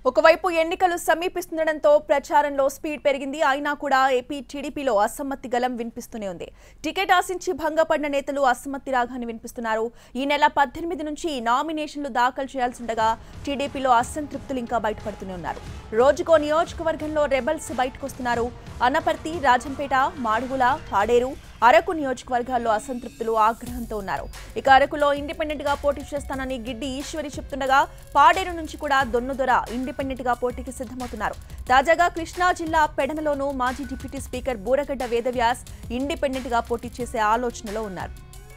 ఒకవైపు ఎన్నికలు సమీపిస్తుండటంతో ప్రచారంలో స్పీడ్ పెరిగింది అయినా కూడా ఏపీ టీడీపీలో అసమ్మతి గలం వినిపిస్తూనే ఉంది టికెట్ ఆశించి భంగపడిన నేతలు అసమ్మతి రాగాన్ని వినిపిస్తున్నారు ఈ నెల పద్దెనిమిది నుంచి నామినేషన్లు దాఖలు చేయాల్సిండగా టీడీపీలో అసంతృప్తులు ఇంకా బయటపడుతూనే ఉన్నారు రోజుకో నియోజకవర్గంలో రెబల్స్ బయటకొస్తున్నారు అనపర్తి రాజంపేట మాడుగుల పాడేరు అరకు నియోజకవర్గాల్లో అసంతృప్తులు ఆగ్రహంతో ఉన్నారు ఇక అరకులో ఇండిపెండెంట్ గా పోటీ చేస్తానని గిడ్డి ఈశ్వరి చెప్తుండగా పాడేరు నుంచి కూడా దొన్నుదొర ఇండిపెండెంట్ గా పోటీకి సిద్ధమవుతున్నారు తాజాగా కృష్ణా జిల్లా పెడనలోనూ మాజీ deputy speaker Buragadda Vedavyas independent గా పోటీ చేసే ఆలోచనలో ఉన్నారు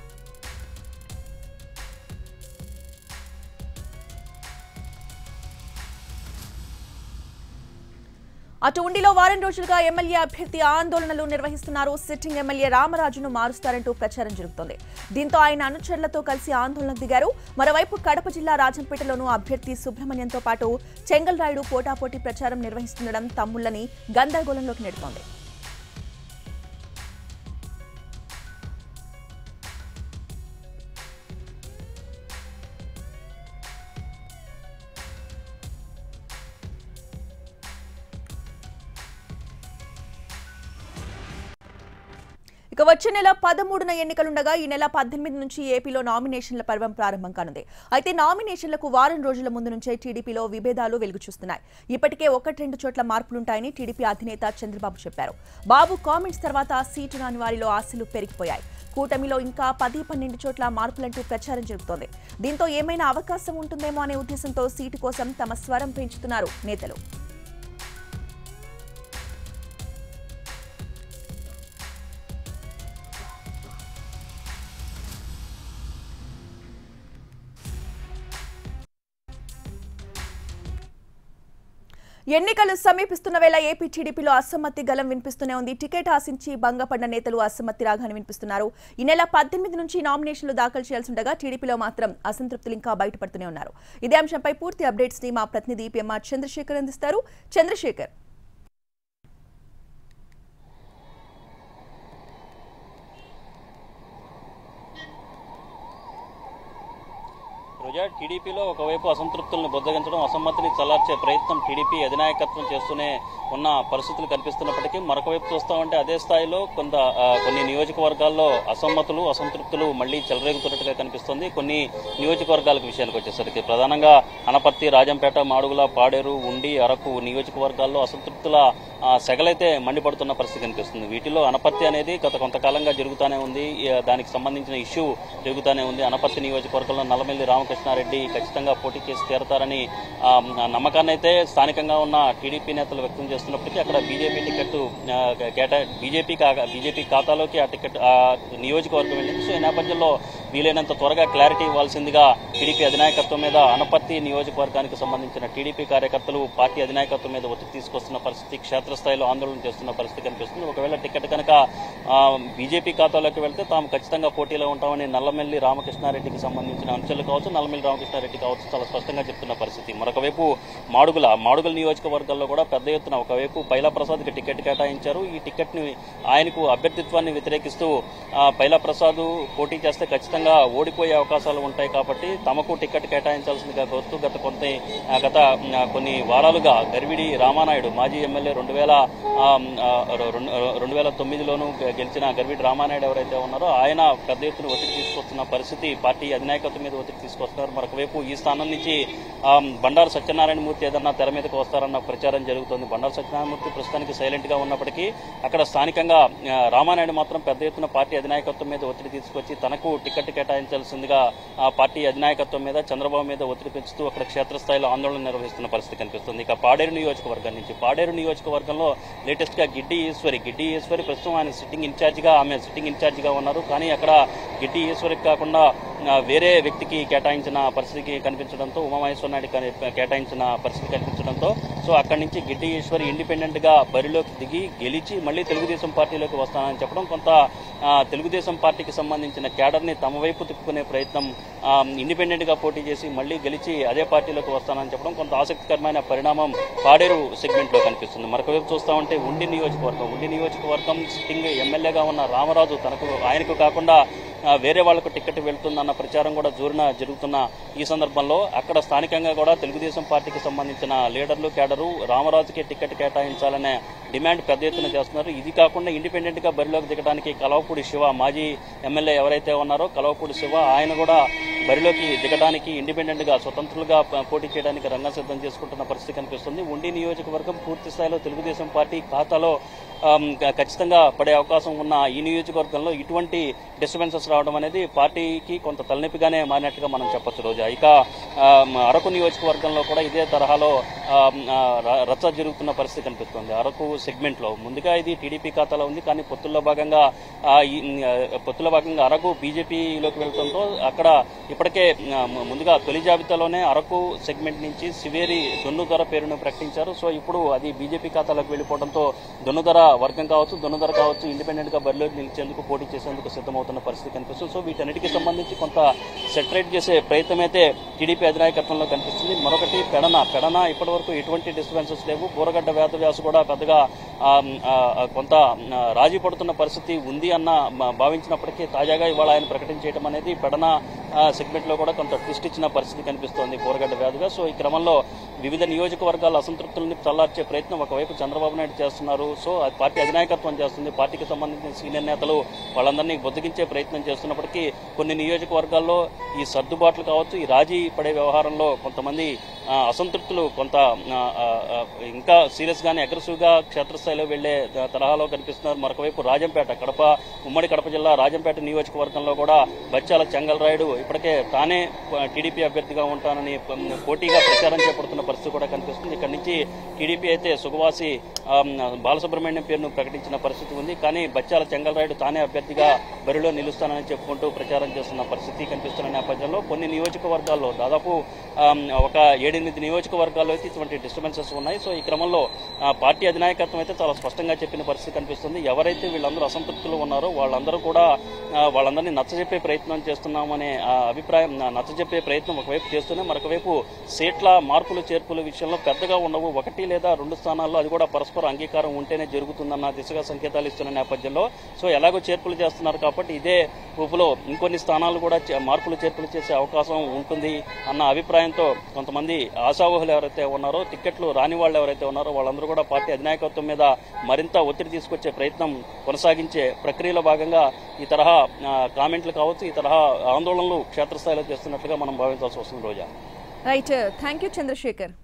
అటు ఉండిలో వారం రోజులుగా ఎమ్మెల్యే అభ్యర్థి ఆందోళనలు నిర్వహిస్తున్నారు సిట్టింగ్ ఎమ్మెల్యే రామరాజును మారుస్తారంటూ ప్రచారం జరుగుతోంది దీంతో ఆయన అనుచరులతో కలిసి ఆందోళనకు దిగారు మరోవైపు కడప జిల్లా రాజంపేటలోనూ అభ్యర్థి సుబ్రహ్మణ్యంతో పాటు చెంగల్రాయుడు పోటాపోటీ ప్రచారం నిర్వహిస్తుండడం తమ్ముళ్లని గందరగోళంలోకి నెడుతోంది ఇక వచ్చే నెల పదమూడున ఎన్నికలుండగా ఈ నెల పద్దెనిమిది నుంచి ఏపీలో నామినేషన్ల పర్వం ప్రారంభం కానుంది అయితే నామినేషన్లకు వారం రోజుల ముందు నుంచే టీడీపీలో విభేదాలు వెలుగు చూస్తున్నాయి ఇప్పటికే ఒకటి రెండు చోట్ల మార్పులుంటాయని టీడీపీ అధినేత చంద్రబాబు చెప్పారు బాబు కామెంట్స్ తర్వాత సీటు రాని వారిలో ఆశలు పెరిగిపోయాయి కూటమిలో ఇంకా పది పన్నెండు చోట్ల మార్పులంటూ ప్రచారం జరుగుతోంది దీంతో ఏమైనా అవకాశం ఉంటుందేమో అనే ఉద్దేశంతో సీటు కోసం తమ స్వరం పెంచుతున్నారు నేతలు ఎన్నికలు సమీపిస్తున్న వేళ ఏపీ టీడీపీలో అసమ్మతి గలం వినిపిస్తూనే ఉంది టికెట్ ఆశించి భంగపడిన నేతలు అసమ్మతి రాగానే వినిపిస్తున్నారు ఈ నెల పద్దెనిమిది నుంచి నామినేషన్లు దాఖలు చేయాల్సి ఉండగా టీడీపీలో మాత్రం అసంతృప్తులు ఇంకా బయటపడుతూనే ఉన్నారు ఇదే అంశంపై పూర్తి అప్డేట్స్ ని మా ప్రతినిధి పిఎంఆర్ చంద్రశేఖర్ అందిస్తారు చంద్రశేఖర్ రోజా టీడీపీలో ఒకవైపు అసంతృప్తులను బుద్ధగించడం అసమ్మతిని చల్లార్చే ప్రయత్నం టీడీపీ అధినాయకత్వం చేస్తూనే ఉన్న పరిస్థితులు కనిపిస్తున్నప్పటికీ మరొక వైపు చూస్తా ఉంటే అదే స్థాయిలో కొంత ఆ, కొన్ని నియోజకవర్గాల్లో అసమ్మతులు అసంతృప్తులు మళ్లీ చెలరేగుతున్నట్టుగా కనిపిస్తుంది కొన్ని నియోజకవర్గాలకు విషయానికి వచ్చేసరికి ప్రధానంగా అనపర్తి రాజంపేట మాడుగుల పాడేరు ఉండి అరకు నియోజకవర్గాల్లో అసంతృప్తుల ఆ, సెగలైతే మండిపడుతున్న పరిస్థితి కనిపిస్తుంది వీటిలో అనపర్తి అనేది గత కొంతకాలంగా జరుగుతూనే ఉంది ఈ, దానికి సంబంధించిన ఇష్యూ జరుగుతూనే ఉంది అనపర్తి నియోజకవర్గంలో నల్లమెల్లి రామకృష్ణారెడ్డి ఖచ్చితంగా పోటీ చేసి తీరతారని ఆ, నమ్మకాన్ని అయితే స్థానికంగా ఉన్న టీడీపీ నేతలు వ్యక్తం చేస్తున్నప్పటికీ అక్కడ బీజేపీ టికెట్ ఆ, కేటా బీజేపీ కా- బీజేపీ ఖాతాలోకి ఆ టికెట్ ఆ నియోజకవర్గం వెళ్ళింది సో ఈ నేపథ్యంలో వీలైనంత త్వరగా క్లారిటీ ఇవ్వాల్సిందిగా టీడీపీ అధినాయకత్వం మీద అనపర్తి నియోజకవర్గానికి సంబంధించిన టీడీపీ కార్యకర్తలు పార్టీ అధినాయకత్వం మీద ఒత్తిడి తీసుకొస్తున్న పరిస్థితి క్షేత్రస్థాయిలో ఆందోళన చేస్తున్న పరిస్థితి కనిపిస్తుంది ఒకవేళ టికెట్ కనుక ఆ, బీజేపీ ఖాతాలోకి వెళ్తే తాము ఖచ్చితంగా పోటీలో ఉంటామని నల్లమెల్లి రామకృష్ణారెడ్డికి సంబంధించిన అంశాలు కావచ్చు నల్లమెల్లి రామకృష్ణారెడ్డి కావచ్చు చాలా స్పష్టంగా చెప్తున్న పరిస్థితి మరొక వైపు మాడుగుల మాడుగుల నియోజకవర్గాల్లో కూడా పెద్ద ఎత్తున ఒకవైపు పైలా ప్రసాద్కి టికెట్ కేటాయించారు ఈ టికెట్ ని ఆయనకు అభ్యర్థిత్వాన్ని వ్యతిరేకిస్తూ ఆ, పైలా ప్రసాద్ పోటీ చేస్తే ఖచ్చితంగా ఓడిపోయే అవకాశాలు ఉంటాయి కాబట్టి తమకు టికెట్ కేటాయించాల్సిందిగా కోరుతూ గత కొంత ఆ, గత ఆ, కొన్ని వారాలుగా గర్విడి రామానాయుడు మాజీ ఎమ్మెల్యే రెండు వేల ఆ, ఆ, రెండు రెండు వేల తొమ్మిదిలోనూ గె- గెలిచిన గర్విడి రామానాయుడు ఎవరైతే ఉన్నారో ఆయన పెద్ద ఎత్తున ఒత్తిడి తీసుకొస్తున్న పరిస్థితి పార్టీ అధినాయకత్వం మీద ఒత్తిడి తీసుకొస్తున్నారు మరొకవైపు ఈ స్థానం నుంచి ఆ, బండారు సత్యనారాయణ మూర్తి ఏదన్నా తెర మీదకి వస్తారన్న ప్రచారం జరుగుతోంది బండారు సత్యనారాయణ మూర్తి ప్రస్తుతానికి సైలెంట్ గా ఉన్నప్పటికీ అక్కడ స్థానికంగా ఆ, రామానాయుడు మాత్రం పెద్ద ఎత్తున పార్టీ అధినాయకత్వం మీద ఒత్తిడి తీసుకొచ్చి తనకు టికెట్ కేటాయించాల్సిందిగా ఆ పార్టీ అధినాయకత్వం మీద చంద్రబాబు మీద ఒత్తిడి పెంచుతూ అక్కడ క్షేత్రస్థాయిలో ఆందోళన నిర్వహిస్తున్న పరిస్థితి కనిపిస్తుంది ఇక పాడేరు నియోజకవర్గం నుంచి పాడేరు నియోజకవర్గంలో లేటెస్ట్ గా గిడ్డి ఈశ్వరి గిడ్డి ఈశ్వరి ప్రస్తుతం ఆయన సిట్టింగ్ ఇన్ఛార్జ్ గా ఆమె సిట్టింగ్ ఇన్ఛార్జ్ గా ఉన్నారు కానీ అక్కడ గిడ్డి ఈశ్వరికి కాకుండా ఆ, వేరే వ్యక్తికి కేటాయించిన పరిస్థితికి కనిపించడంతో ఉమామహేశ్వర నాయుడు కని- కేటాయించిన పరిస్థితి కనిపించడంతో సో అక్కడి నుంచి గిడ్డి ఈశ్వరి ఇండిపెండెంట్ గా బరిలోకి దిగి గెలిచి మళ్ళీ తెలుగుదేశం పార్టీలోకి వస్తానని చెప్పడం కొంత ఆ, తెలుగుదేశం పార్టీకి సంబంధించిన క్యాడర్ ని తమ వైపు తిప్పుకునే ప్రయత్నం ఆ, ఇండిపెండెంట్ గా పోటీ చేసి మళ్ళీ గెలిచి అదే పార్టీలోకి వస్తానని చెప్పడం కొంత ఆసక్తికరమైన పరిణామం పాడేరు సెగ్మెంట్ లో కనిపిస్తుంది మరొక వైపు చూస్తా ఉంటే ఉండి నియోజకవర్గం ఉండి నియోజకవర్గం సిట్టింగ్ ఎమ్మెల్యేగా ఉన్న రామరాజు తనకు ఆయనకు కాకుండా ఆ, వేరే వాళ్లకు టికెట్ వెళ్తుందన్న ప్రచారం కూడా జోరున జరుగుతున్న ఈ సందర్భంలో అక్కడ స్థానికంగా కూడా తెలుగుదేశం పార్టీకి సంబంధించిన లీడర్లు కేడరు రామరాజుకి టికెట్ కేటాయించాలనే డిమాండ్ పెద్ద ఎత్తున చేస్తున్నారు ఇది కాకుండా ఇండిపెండెంట్ గా బరిలోకి దిగడానికి కలవపూడి శివ మాజీ ఎమ్మెల్యే ఎవరైతే ఉన్నారో కలవపూడి శివ ఆయన కూడా బరిలోకి దిగడానికి ఇండిపెండెంట్ గా స్వతంత్రులుగా ప- పోటీ చేయడానికి రంగం సిద్ధం చేసుకుంటున్న పరిస్థితి కనిపిస్తుంది ఉండి నియోజకవర్గం పూర్తి స్థాయిలో తెలుగుదేశం పార్టీ ఖాతాలో ఆమ్, ఖ- ఖచ్చితంగా పడే అవకాశం ఉన్న ఈ నియోజకవర్గంలో ఇటువంటి డిస్టర్బెన్సెస్ రావడం అనేది పార్టీకి కొంత తలనొప్పిగానే మారినట్టుగా మనం చెప్పొచ్చు రోజా ఇక ఆమ్, అరకు నియోజకవర్గంలో కూడా ఇదే తరహాలో ఆమ్, ఆ, ర- రచ్చ జరుగుతున్న పరిస్థితి కనిపిస్తుంది అరకు సెగ్మెంట్ లో ముందుగా ఇది టీడీపీ ఖాతాలో ఉంది కానీ పొత్తుల్లో భాగంగా ఆ, ఈ, ఆ, పొత్తుల భాగంగా అరకు బీజేపీలోకి వెళ్తుందో అక్కడ ఇప్పటికే ఆ, ము- ముందుగా తొలి జాబితాలోనే అరకు సెగ్మెంట్ నుంచి సివేరి దొన్నుధర పేరును ప్రకటించారు సో ఇప్పుడు అది బీజేపీ ఖాతాలోకి వెళ్ళిపోవడంతో దొన్నుధర వర్గం కావచ్చు దొన్నుధర కావచ్చు ఇండిపెండెంట్ గా బరిలోకి నిలిచేందుకు పోటీ చేసేందుకు సిద్ధమవుతున్న పరిస్థితి కనిపిస్తుంది సో వీటన్నిటికీ సంబంధించి కొంత సెటరేట్ చేసే ప్రయత్నం అయితే టీడీపీ అధినాయకత్వంలో కనిపిస్తుంది మరొకటి పెడన పెడన ఇప్పటివరకు ఎటువంటి డిస్టర్బెన్సెస్ లేవు బూరగడ్డ వేదవ్యాస కూడా పెద్దగా ఆ, ఆ, ఆ, కొంత ఆ, రాజీ పడుతున్న పరిస్థితి ఉంది అన్న మ- భావించినప్పటికీ తాజాగా ఇవాళ ఆయన ప్రకటించడం అనేది పెడన సెగ్మెంట్ లో కూడా కొంత ట్విస్ట్ ఇచ్చిన పరిస్థితి కనిపిస్తోంది బూరగడ్డ వ్యాధిగా సో ఈ క్రమంలో వివిధ నియోజకవర్గాల అసంతృప్తుల్ని చల్లార్చే ప్రయత్నం ఒకవైపు చంద్రబాబు నాయుడు చేస్తున్నారు సో ఆ పార్టీ అధినాయకత్వం చేస్తుంది పార్టీకి సంబంధించిన సీనియర్ నేతలు వాళ్ళందరినీ బొద్దుగించే ప్రయత్నం చేస్తున్నప్పటికీ కొన్ని నియోజకవర్గాల్లో ఈ సర్దుబాట్లు కావచ్చు ఈ రాజీ పడే వ్యవహారంలో కొంతమంది ఆ, అసంతృప్తులు కొంత ఆ, ఆ, ఆ, ఇంకా సీరియస్ గానే అగ్రెసివ్ గా క్షేత్రస్థాయిలో వెళ్లే ద- తరహాలో కనిపిస్తున్నారు మరొకవైపు రాజంపేట కడప ఉమ్మడి కడప జిల్లా రాజంపేట నియోజకవర్గంలో కూడా బచ్చాల చెంగల్ రాయుడు ఇప్పటికే తానే టీడీపీ అభ్యర్థిగా ఉంటానని ప- పోటీగా ప్రచారం చేపడుతున్న పరిస్థితి కూడా కనిపిస్తుంది ఇక్కడి నుంచి టీడీపీ అయితే సుగవాసి ఆ, బాలసుబ్రహ్మణ్యం పేరును ప్రకటించిన పరిస్థితి ఉంది కానీ బచ్చాల చెంగల్ రాయుడు తానే అభ్యర్థిగా బరిలో నిలుస్తానని చెప్పుకుంటూ ప్రచారం చేస్తున్న పరిస్థితి కనిపిస్తున్న నేపథ్యంలో కొన్ని నియోజకవర్గాల్లో దాదాపు ఆ, ఒక ఏడెనిమిది నియోజకవర్గాల్లో అయితే ఇటువంటి డిస్టర్బెన్సెస్ ఉన్నాయి సో ఈ క్రమంలో ఆ, పార్టీ అధినాయకత్వం అయితే చాలా స్పష్టంగా చెప్పిన పరిస్థితి కనిపిస్తుంది ఎవరైతే వీళ్ళందరూ అసంతృప్తులు ఉన్నారో వాళ్ళందరూ కూడా ఆ, వాళ్ళందరినీ నచ్చజెప్పే ప్రయత్నం చేస్తున్నామనే ఆ, అభిప్రాయం ఆ, నచ్చజెప్పే ప్రయత్నం ఒకవైపు చేస్తూనే మరొకవైపు సీట్ల మార్పులు చేర్పుల విషయంలో పెద్దగా ఉండవు ఒకటి లేదా రెండు స్థానాల్లో అది కూడా పరస్పర అంగీకారం ఉంటేనే జరుగుతుందన్న దిశగా సంకేతాలు ఇస్తున్న నేపథ్యంలో సో ఎలాగో చేర్పులు చేస్తున్నారు కాబట్టి ఇదే ఊపులో ఇంకొన్ని స్థానాలు కూడా చే- మార్పులు చేర్పులు చేసే అవకాశం ఉంటుంది అన్న అభిప్రాయంతో కొంతమంది ఆశావహులు ఎవరైతే ఉన్నారో టిక్కెట్లు రాని వాళ్ళు ఎవరైతే ఉన్నారో వాళ్ళందరూ కూడా పార్టీ అధినాయకత్వం మీద మరింత ఒత్తిడి తీసుకొచ్చే ప్రయత్నం కొనసాగించే ప్రక్రియలో భాగంగా ఈ తరహా ఆ, కామెంట్లు కావచ్చు ఈ తరహా ఆందోళనలు క్షేత్రస్థాయిలో చేస్తున్నట్లుగా మనం భావించాల్సి వస్తుంది Roja right thank you Chandrasekhar